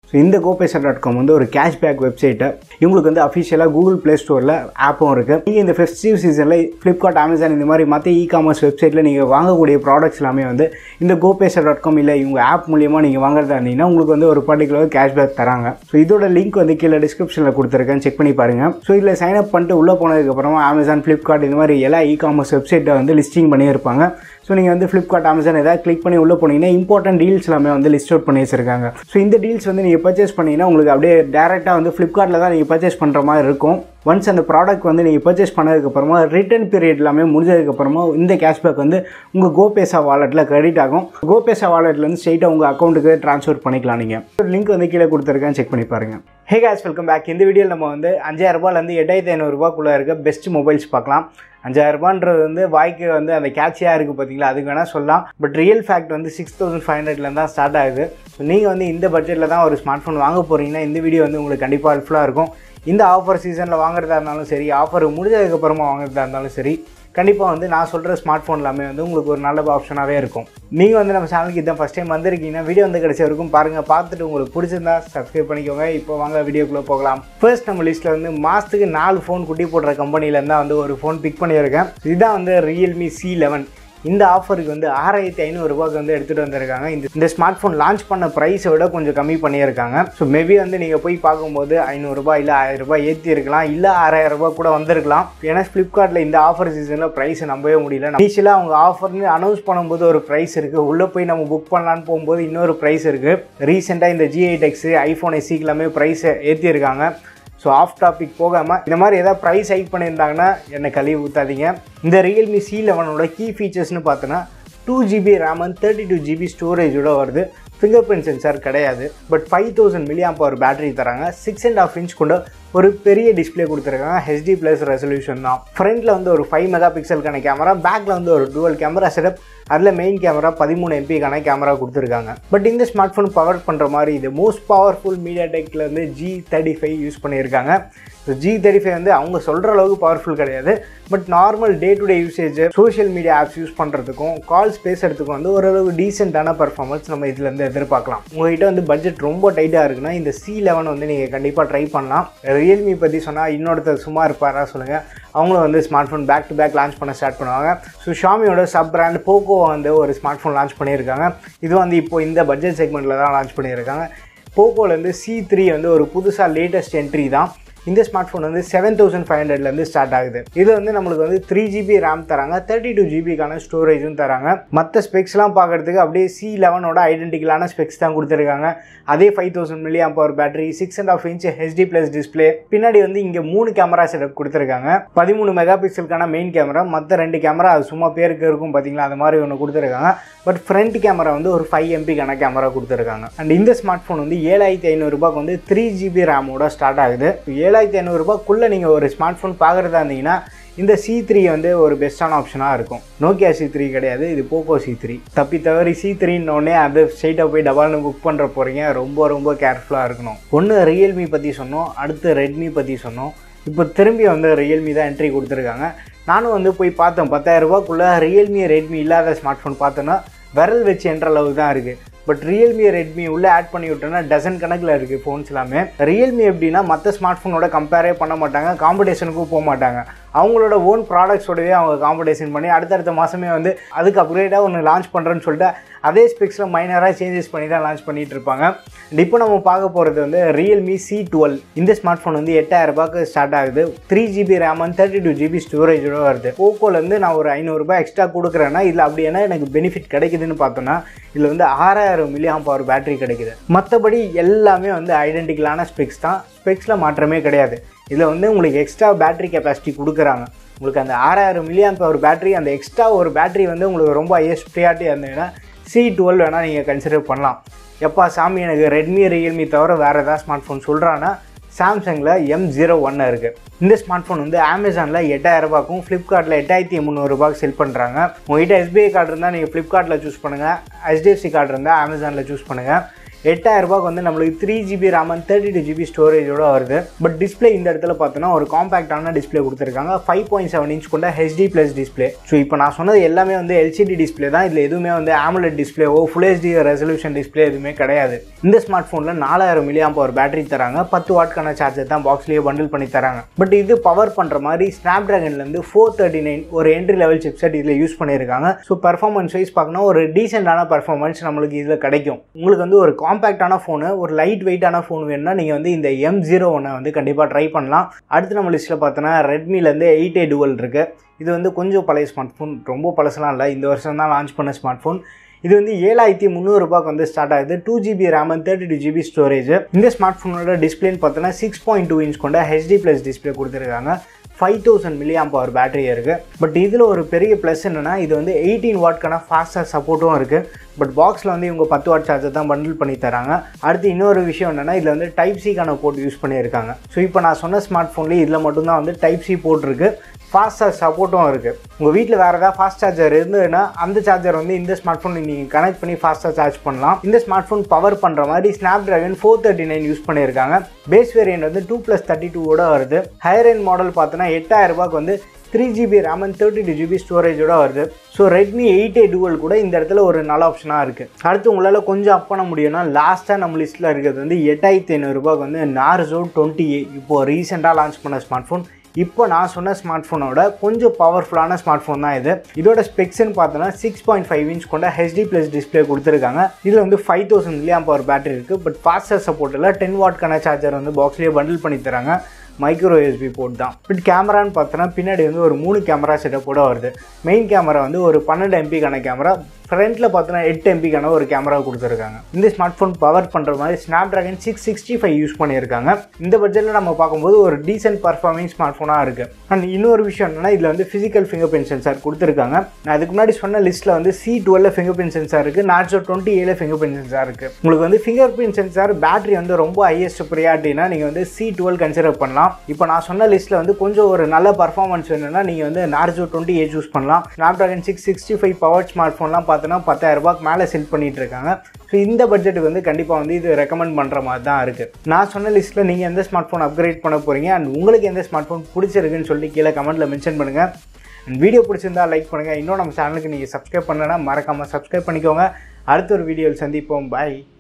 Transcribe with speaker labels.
Speaker 1: so இந்த கோபேசா dot com வந்து ஒரு கேஷ்பேக் வெப்சைட்டு இவங்களுக்கு வந்து அஃபிஷியலாக கூகுள் ப்ளே ஸ்டோரில் ஆப்பும் இருக்குது நீங்கள் இந்த ஃபெஸ்டிவ் சீசனில் ஃப்ளிப்கார்ட் அமேசான் இந்த மாதிரி மற்ற இ காமர்ஸ் வெப்சைட்டில் நீங்கள் வாங்கக்கூடிய ப்ராடக்ட்ஸ் எல்லாமே வந்து இந்த கோபேசா டாட் காம் இல்லை இவங்க ஆப் மூலியமாக நீங்கள் வாங்குறதா இருந்தீங்கன்னா உங்களுக்கு வந்து ஒரு பர்டிகுலர் கேஷ்பேக் தராங்க ஸோ இதோட லிங்க் வந்து கீழே டிஸ்கிரிப்ஷனில் கொடுத்துருக்கேன் செக் பண்ணி பாருங்கள் ஸோ இதில் சைன் அப் பண்ணிட்டு உள்ளே போனதுக்கப்புறமா அமேசான் ஃப்ளிப்கார்ட் இந்த மாதிரி எல்லா இ காமர்ஸ் வெப்சைட்டை வந்து லிஸ்டிங் பண்ணியிருப்பாங்க ஸோ நீங்கள் வந்து ஃப்ளிப்கார்ட் அமேசான் ஏதாவது கிளிக் பண்ணி உள்ளே போனீங்கன்னா இம்பார்ட்டன்ட் டீல்ஸ் எல்லாமே வந்து லிஸ்ட் அவுட் பண்ணி வச்சிருக்காங்க ஸோ இந்த டீல்ஸ் வந்து நீங்கள் பர்ச்சேஸ் பண்ணீங்கன்னா உங்களுக்கு அப்படியே டேரெக்டாக வந்து ஃப்ளிப்கார்ட்டில் தான் நீங்கள் பர்ச்சேஸ் பண்ணுற மாதிரி இருக்கும் ஒன்ஸ் அந்த ப்ராடக்ட் வந்து நீங்கள் பர்ச்சேஸ் பண்ணதுக்கப்புறமா ரிட்டர்ன் பீரியட் எல்லாமே முடிஞ்சதுக்கப்புறமா இந்த கேஷ்பேக் வந்து உங்கள் கோபேசா வாலெட்டில் கிரெடிட் ஆகும் கோபேசா வாலெட்லேருந்து ஸ்ட்ரெயிட்டாக உங்கள் அக்கௌண்ட்டுக்கு ட்ரான்ஸ்ஃபர் பண்ணிக்கலாம் நீங்கள் லிங்க் வந்து கீழே கொடுத்துருக்கேன் செக் பண்ணி பாருங்கள் ஹே கேஸ் வெல்கம் பேக் இந்த வீடியோவில் நம்ம வந்து அஞ்சாயிரம் ரூபாயிலேருந்து எட்டாயிரத்தி ஐநூறுரூபாக்குள்ளே இருக்க பெஸ்ட் மொபைல்ஸ் பார்க்கலாம் அஞ்சாயிரம் ரூபான்றது வந்து வாய்க்கு வந்து அந்த கேட்சியாக இருக்குது பார்த்தீங்களா அதுக்கு வேணால் சொல்லலாம் பட் ரியல் ஃபேக்ட் வந்து சிக்ஸ் தௌசண்ட் ஃபைவ் ஹண்ட்ரட்லேருந்து தான் ஸ்டார்ட் ஆகுது ஸோ நீங்கள் வந்து இந்த பட்ஜெட்டில் தான் ஒரு ஸ்மார்ட் ஃபோன் வாங்க போகிறீங்கன்னா இந்த வீடியோ வந்து உங்களுக்கு கண்டிப்பாக ஹெல்ப்ஃபுல்லாக இருக்கும் இந்த ஆஃபர் சீசனில் வாங்குறதா இருந்தாலும் சரி ஆஃபர் முடிஞ்சதுக்கப்புறமா வாங்குறதா இருந்தாலும் சரி கண்டிப்பாக வந்து நான் சொல்கிற ஸ்மார்ட் ஃபோன் எல்லாமே வந்து உங்களுக்கு ஒரு நல்ல ஆப்ஷனாகவே இருக்கும் நீங்கள் வந்து நம்ம சேனலுக்கு இதான் ஃபஸ்ட் டைம் வந்திருக்கீங்கன்னா வீடியோ வந்து கிடைச்ச வரைக்கும் பாருங்கள் பார்த்துட்டு உங்களுக்கு பிடிச்சிருந்தா சப்ஸ்கிரைப் பண்ணிக்கோங்க இப்போ வாங்க வீடியோக்குள்ளே போகலாம் ஃபர்ஸ்ட் நம்ம லிஸ்ட்டில் வந்து மாதத்துக்கு நாலு ஃபோன் குட்டி போடுற கம்பெனிலேருந்து தான் வந்து ஒரு ஃபோன் பிக் பண்ணியிருக்கேன் இதுதான் வந்து ரியல்மி சி லெவன் இந்த ஆஃபருக்கு வந்து ஆறாயிரத்தி ஐநூறுரூபாக்கு வந்து எடுத்துகிட்டு வந்திருக்காங்க இந்த இந்த ஸ்மார்ட் ஃபோன் லான்ச் பண்ண ப்ரைஸை விட கொஞ்சம் கம்மி பண்ணியிருக்காங்க ஸோ மேபி வந்து நீங்கள் போய் பார்க்கும்போது ஐநூறுரூபா இல்லை ஆயிரம் ரூபாய் ஏற்றி இருக்கலாம் இல்லை ஆறாயிரம் ரூபாய் கூட வந்திருக்கலாம் ஏன்னா ஃப்ளிப்கார்ட்டில் இந்த ஆஃபர் சீசனில் ப்ரைஸை நம்பவே முடியல இனிஷியலாக அவங்க ஆஃபர்னு அனௌன்ஸ் பண்ணும்போது ஒரு ப்ரைஸ் இருக்குது உள்ளே போய் நம்ம புக் பண்ணலான்னு போகும்போது இன்னொரு ப்ரைஸ் இருக்குது ரீசெண்டாக இந்த ஜிஐ டெக்ஸு ஐஃபோன் எஸ்சிக்கு எல்லாமே ப்ரைஸை ஏற்றிருக்காங்க ஸோ ஆஃப் டாபிக் போகாமல் இந்த மாதிரி ஏதாவது ப்ரைஸ் ஹைக் பண்ணியிருந்தாங்கன்னா என்னை கழுவி ஊற்றாதீங்க இந்த ரியல்மி சி லெவனோட கீ ஃபீச்சர்ஸ்னு பார்த்தோன்னா two GB RAM and thirty two GB ஸ்டோரேஜோட வருது ஃபிங்கர் பிரிண்ட் சென்சார் கிடையாது but five thousand milliamp power battery தராங்க சிக்ஸ் அண்ட் ஆஃப் இன்ச் கொண்ட ஒரு பெரிய டிஸ்பிளே கொடுத்துருக்காங்க ஹெச்டி ப்ளஸ் ரெசல்யூஷன் தான் ஃப்ரண்ட்டில் வந்து ஒரு ஃபைவ் மெகா பிக்சலுக்கான கேமரா பேக்கில் வந்து ஒரு டுவல் கேமரா செட்டப் அதில் மெயின் கேமரா பதிமூணு எம்பிக்கான கேமரா கொடுத்துருக்காங்க பட் இந்த ஸ்மார்ட் ஃபோன் பவர் பண்ணுற மாதிரி இது மோஸ்ட் பவர்ஃபுல் மீடியா டெக்கில் வந்து ஜி தேர்ட்டி ஃபைவ் யூஸ் பண்ணியிருக்காங்க ஸோ ஜி தேர்ட்டி ஃபைவ் வந்து அவங்க சொல்கிற அளவுக்கு பவர்ஃபுல் கிடையாது but normal day to day usage social media apps use பண்ணுறதுக்கும் கால்ஸ் பேசுகிறதுக்கும் வந்து ஓரளவு டீசெண்டான பர்ஃபார்மன்ஸ் நம்ம இதுலேருந்து எதிர்பார்க்கலாம் உங்கள்கிட்ட வந்து பட்ஜெட் ரொம்ப டைட்டாக இருக்குன்னா இந்த சி லெவன் வந்து நீங்கள் கண்டிப்பாக ட்ரை பண்ணலாம் ரியல்மி பற்றி சொன்னால் இன்னொருத்தர் சும்மா இருப்பாரா சொல்லுங்கள் அவங்களும் வந்து smartphone back to back launch பண்ண ஸ்டார்ட் பண்ணுவாங்க ஸோ ஷாமியோட சப் பிராண்ட் போக்கோ வந்து ஒரு ஸ்மார்ட் ஃபோன் லான்ச் பண்ணியிருக்காங்க இது வந்து இப்போ இந்த பட்ஜெட் செக்மெண்ட்டில் தான் லான்ச் பண்ணியிருக்காங்க போக்கோலேருந்து சி த்ரீ வந்து ஒரு புதுசாக லேட்டஸ்ட் என்ட்ரி தான் இந்த ஸ்மார்ட் ஃபோன் வந்து செவன் தௌசண்ட் ஃபைவ் ஹண்ட்ரட்லேருந்து ஸ்டார்ட் ஆகுது இது வந்து நம்மளுக்கு வந்து த்ரீ ஜிபி ரேம் தராங்க தேர்ட்டி டூ ஜிபிக்கான ஸ்டோரேஜும் தராங்க மற்ற ஸ்பெக்ஸ்லாம் பார்க்குறதுக்கு அப்படியே சி லெவனோட ஐடென்டிக்கலான ஸ்பெக்ஸ் தான் கொடுத்துருக்காங்க அதே five thousand milliamp power battery six and half inch HD plus display பின்னாடி வந்து இங்கே மூணு கேமரா செட்டப் கொடுத்துருக்காங்க பதிமூணு மெகா பிக்சலுக்கான மெயின் கேமரா மற்ற ரெண்டு கேமரா அது சும்மா பேருக்கு இருக்கும் பார்த்தீங்களா அந்த மாதிரி ஒன்று கொடுத்துருக்காங்க பட் ஃப்ரண்ட் கேமரா வந்து ஒரு ஃபைவ் எம்பிக்கான கேமரா கொடுத்துருக்காங்க அண்ட் இந்த ஸ்மார்ட் ஃபோன் வந்து ஏழாயிரத்தி ஐநூறுரூபாக்கு வந்து த்ரீ ஜிபி ரேமோட ஸ்டார்ட் ஆகுது ஏழாயிரத்தி ஐநூறுரூபாக்குள்ளே நீங்கள் ஒரு ஸ்மார்ட் ஃபோன் பார்க்குறதா இருந்தீங்கன்னா இந்த சி த்ரீ வந்து ஒரு பெஸ்ட்டான ஆப்ஷனாக இருக்கும் நோக்கியா சி த்ரீ கிடையாது இது போக்கோ சி த்ரீ தப்பி தவறி சி த்ரீன்னொடனே அது ஸ்ட்ரைட்டாக போய் டபால்னு புக் பண்ணுற போகிறீங்க ரொம்ப ரொம்ப கேர்ஃபுல்லாக இருக்கணும் ஒன்று ரியல்மி பற்றி சொன்னோம் அடுத்து ரெட்மி பற்றி சொன்னோம் இப்போ திரும்பி வந்து ரியல்மி தான் என்ட்ரி கொடுத்துருக்காங்க நானும் வந்து போய் பார்த்தேன் பத்தாயிரரூபாக்குள்ளே ரியல்மி ரெட்மி இல்லாத ஸ்மார்ட் ஃபோன் பார்த்தோன்னா விரல் வச்சு என்ற அளவுக்கு தான் இருக்குது பட் ரியல்மி ரெட்மி உள்ளே ஆட் பண்ணி விட்டோன்னா டசன் கணக்கில் இருக்குது ஃபோன்ஸ் எல்லாமே ரியல்மி எப்படின்னா மற்ற ஸ்மார்ட் ஃபோனோட கம்பேரே பண்ண மாட்டாங்க காம்படிஷனுக்கும் போக மாட்டாங்க அவங்களோட ஓன் ப்ராடக்ட்ஸோடவே அவங்க காம்படிஷன் பண்ணி அடுத்தடுத்த மாதமே வந்து அதுக்கு அப்கிரேடாக ஒன்று லான்ச் பண்ணுறேன்னு சொல்லிட்டு அதே ஸ்பெக்ஸில் மைனராக சேஞ்சஸ் பண்ணி தான் லான்ச் பண்ணிகிட்டு இருப்பாங்க இப்போ நம்ம பார்க்க போகிறது வந்து ரியல்மி சி டுவெல் இந்த ஸ்மார்ட் ஃபோன் வந்து எட்டாயிரம் ரூபாய்க்கு ஸ்டார்ட் ஆகுது three GB RAM and thirty two GB ஸ்டோரேஜோட வருது போக்கோலேருந்து நான் ஒரு ஐநூறுரூபா எக்ஸ்ட்ரா கொடுக்குறேன்னா இதில் அப்படி என்ன எனக்கு பெனிஃபிட் கிடைக்குதுன்னு பார்த்தோன்னா இதில் வந்து ஆறாயிரம் மில்லியாம் பவர் பேட்டரி கிடைக்குது மற்றபடி எல்லாமே வந்து ஐடென்டிக்கலான ஸ்பெக்ஸ் தான் ஸ்பெக்ஸில் மாற்றமே கிடையாது இதில் வந்து உங்களுக்கு எக்ஸ்ட்ரா பேட்டரி கெப்பாசிட்டி கொடுக்குறாங்க உங்களுக்கு அந்த ஆறாயிரம் மில்லியான் பவர் பேட்டரி அந்த எக்ஸ்ட்ரா ஒரு பேட்டரி வந்து உங்களுக்கு ரொம்ப ஹையஸ்ட் ப்ரியாரிட்டியாக இருந்ததுன்னா சி டுவெல் வேணால் நீங்கள் கன்சிடர் பண்ணலாம் எப்பா சாமி எனக்கு ரெட்மி ரியல்மி தவிர வேறு ஏதாவது ஸ்மார்ட் ஃபோன் சொல்கிறான்னா சாம்சங்கில் எம் ஜீரோ ஒன்று இருக்குது இந்த ஸ்மார்ட் ஃபோன் வந்து அமேசானில் எட்டாயிரம் ரூபாய்க்கும் ஃப்ளிப்கார்ட்டில் எட்டாயிரத்தி முந்நூறுரூபாய்க்கு செல் பண்ணுறாங்க உங்கள்கிட்ட எஸ்பிஐ கார்டு இருந்தால் நீங்கள் ஃப்ளிப்கார்ட்டில் சூஸ் பண்ணுங்கள் ஹெச்டிஎஃப்சி கார்டு இருந்தால் அமேசானில் சூஸ் பண்ணுங்கள் எட்டாயிரம் ரூபாய்க்கு வந்து நம்மளுக்கு three GB RAM and thirty two GB ஸ்டோரேஜோட வருது பட் டிஸ்பிளே இந்த இடத்துல பார்த்தோன்னா ஒரு காம்பேக்டான டிஸ்பிளே கொடுத்துருக்காங்க ஃபைவ் பாயிண்ட் செவன் இன்ச் கொண்ட ஹெச்டி ப்ளஸ் டிஸ்பிளே ஸோ இப்போ நான் சொன்னது எல்லாமே வந்து எல்சிடி டிஸ்பிளே தான் இதில் எதுவுமே வந்து ஆமுலெட் டிஸ்பிளேவோ ஃபுல் ஹெச்டி ரெசல்யூஷன் டிஸ்பிளே எதுவுமே கிடையாது இந்த ஸ்மார்ட் ஃபோனில் நாலாயிரம் மில்லியாம் பவர் பேட்டரி தராங்க பத்து வாட்க்கான சார்ஜர் தான் பாக்ஸ்லேயே பண்டில் பண்ணி தராங்க பட் இது பவர் பண்ணுற மாதிரி ஸ்னாப் ட்ராகன்லேருந்து ஃபோர் தேர்ட்டி நைன் ஒரு என்ட்ரி லெவல் சிப்செட் இதில் யூஸ் பண்ணியிருக்காங்க ஸோ பர்ஃபார்மன்ஸ் வைஸ் பார்க்கணும் ஒரு டீசெண்டான பர்ஃபார்மன்ஸ் நம்மளுக்கு இதில் கிடைக்கும் உங்களுக்கு வந்து ஒரு காம்பேக்டான ஃபோனு ஒரு லைட் வெயிட்டான ஃபோன் வேணும்னா நீங்கள் வந்து இந்த எம் ஜீரோ ஒன்னை வந்து கண்டிப்பாக ட்ரை பண்ணலாம் அடுத்து நம்ம லிஸ்ட்டில் பார்த்தோன்னா ரெட்மிலேருந்து எயிட் ஏ டுவல் இருக்குது இது வந்து கொஞ்சம் பழைய ஸ்மார்ட் ஃபோன் ரொம்ப பழசெல்லாம் இல்லை இந்த வருஷம் தான் லான்ச் பண்ண ஸ்மார்ட் ஃபோன் இது வந்து ஏழாயிரத்தி முந்நூறுபாக்கு வந்து ஸ்டார்ட் ஆகுது two GB RAM and thirty two GB storage இந்த ஸ்மார்ட் ஃபோனோட டிஸ்பிளேன்னு பார்த்தோன்னா சிக்ஸ் பாயிண்ட் டூ இன்ச் கொண்ட ஹெச்டி ப்ளஸ் டிஸ்பிளே கொடுத்துருக்காங்க five thousand milliamp power battery இருக்குது பட் இதில் ஒரு பெரிய ப்ளஸ் என்னென்னா இது வந்து எயிட்டீன் வாட்க்கான ஃபாஸ்டர் சப்போர்ட்டும் இருக்குது பட் பாக்ஸில் வந்து இவங்க பத்து வாட் சார்ஜர் தான் பண்டில் பண்ணி தராங்க அடுத்து இன்னொரு விஷயம் என்னென்னா இதில் வந்து டைப் சிக்கான போர்ட் யூஸ் பண்ணியிருக்காங்க ஸோ இப்போ நான் சொன்ன ஸ்மார்ட் ஃபோன்லேயே இதில் மட்டும்தான் வந்து டைப் சி போர்ட் இருக்குது ஃபாஸ்ட் சார்ஜ் சப்போர்ட்டும் இருக்குது உங்கள் வீட்டில் வேறு ஏதாவது ஃபாஸ்ட் சார்ஜர் இருந்ததுன்னா அந்த சார்ஜர் வந்து இந்த ஸ்மார்ட் ஃபோன் நீங்கள் கனெக்ட் பண்ணி ஃபாஸ்ட்டாக சார்ஜ் பண்ணலாம் இந்த ஸ்மார்ட் ஃபோன் பவர் பண்ணுற மாதிரி Snapdragon four thirty nine use பண்ணியிருக்காங்க பேஸ் வேரியன்ட் வந்து டூ ப்ளஸ் தேர்ட்டி டூவோட வருது ஹையர் எண்ட் மாடல் பார்த்தோன்னா எட்டாயிரம் ரூபாய்க்கு வந்து three GB RAM and thirty two GB ஸ்டோரேஜோட வருது so Redmi eight A dual கூட இந்த இடத்துல ஒரு நல்ல ஆப்ஷனாக இருக்குது அடுத்து உங்களால் கொஞ்சம் அப் பண்ண முடியும்னா லாஸ்ட்டாக நம்ம லிஸ்ட்டில் இருக்கிறது வந்து எட்டாயிரத்தி ஐநூறுரூபாய்க்கு வந்து நார்சோ டுவெண்ட்டி ஏ இப்போது ரீசெண்டாக லான்ச் பண்ண ஸ்மார்ட் ஃபோன் இப்போ நான் சொன்ன ஸ்மார்ட் ஃபோனோட கொஞ்சம் பவர்ஃபுல்லான ஸ்மார்ட் ஃபோன் தான் இது இதோட ஸ்பெக்ஸ்னு பார்த்தோன்னா சிக்ஸ் பாயிண்ட் ஃபைவ் இன்ச் கொண்ட ஹெச்டி ப்ளஸ் டிஸ்பிளே கொடுத்துருக்காங்க இதில் வந்து five thousand milliamp power battery இருக்குது பட் ஃபாஸ்டர் சப்போர்ட்டில் டென் வாட்க்கான சார்ஜர் வந்து பாக்ஸ்லேயே பண்டில் பண்ணி தராங்க மைக்ரோ யூஎஸ்பி போர்ட் தான் பட் கேமரான்னு பார்த்தோன்னா பின்னாடி வந்து ஒரு மூணு கேமரா செட்டப்போட வருது மெயின் கேமரா வந்து ஒரு பன்னெண்டு எம்பிக்கான கேமரா ஃப்ரண்ட்டில் பார்த்தோன்னா எட்டு எம்பிக்கான ஒரு கேமரா கொடுத்துருக்காங்க இந்த ஸ்மார்ட் ஃபோன் பவர் பண்ணுற மாதிரி Snapdragon six sixty five use பண்ணியிருக்காங்க இந்த பட்ஜெட்டில் நம்ம பார்க்கும்போது ஒரு டீசென்ட் பர்ஃபார்மிங் ஸ்மார்ட் ஃபோனாக இருக்குது அண்ட் இன்னொரு விஷயம் என்னன்னா இதில் வந்து ஃபிசிக்கல் ஃபிங்கர் பிரிண்ட் சென்சார் கொடுத்துருக்காங்க நான் அதுக்கு முன்னாடி சொன்ன லிஸ்ட்டில் வந்து சி டுவெல்ல ஃபிங்கர் பிரிண்ட் சென்சார் இருக்குது நாட்ஸோ டுவெண்ட்டி ஏழு ஃபிங்கர் பிரிண்ட் சென்சார் இருக்குது உங்களுக்கு வந்து ஃபிங்கர் பிரிண்ட் சென்சார் பேட்டரி வந்து ரொம்ப ஹையஸ்ட் ப்ரியாரிட்டினா நீங்கள் வந்து சி டுவெல் கன்சிடர் பண்ணலாம் இப்போ நான் சொன்ன லிஸ்ட்டில் வந்து கொஞ்சம் ஒரு நல்ல பர்ஃபார்மன்ஸ் வேணும்னா நீங்கள் வந்து நார்ஜோ டுவெண்ட்டி ஏ சூஸ் பண்ணலாம் Snapdragon six sixty five power smart ஃபோன்லாம் பார்த்தோன்னா பத்தாயிரம் ரூபாய்க்கு மேலே செல் பண்ணிட்டு இருக்காங்க ஸோ இந்த பட்ஜெட்டுக்கு வந்து கண்டிப்பாக வந்து இது ரெக்கமெண்ட் பண்ணுற மாதிரி தான் இருக்குது நான் சொன்ன லிஸ்ட்டில் நீங்கள் எந்த ஸ்மார்ட் ஃபோன் அப்கிரேட் பண்ண போகிறீங்க அண்ட் உங்களுக்கு எந்த ஸ்மார்ட் ஃபோன் பிடிச்சிருக்குன்னு சொல்லி கீழே கமெண்ட்டில் மென்ஷன் பண்ணுங்கள் அண்ட் வீடியோ பிடிச்சிருந்தா லைக் பண்ணுங்கள் இன்னும் நம்ம சேனலுக்கு நீங்கள் சப்ஸ்கிரைப் பண்ணலன்னா மறக்காமல் சப்ஸ்கிரைப் பண்ணிக்கோங்க அடுத்த ஒரு வீடியோவில் சந்திப்போம் பாய்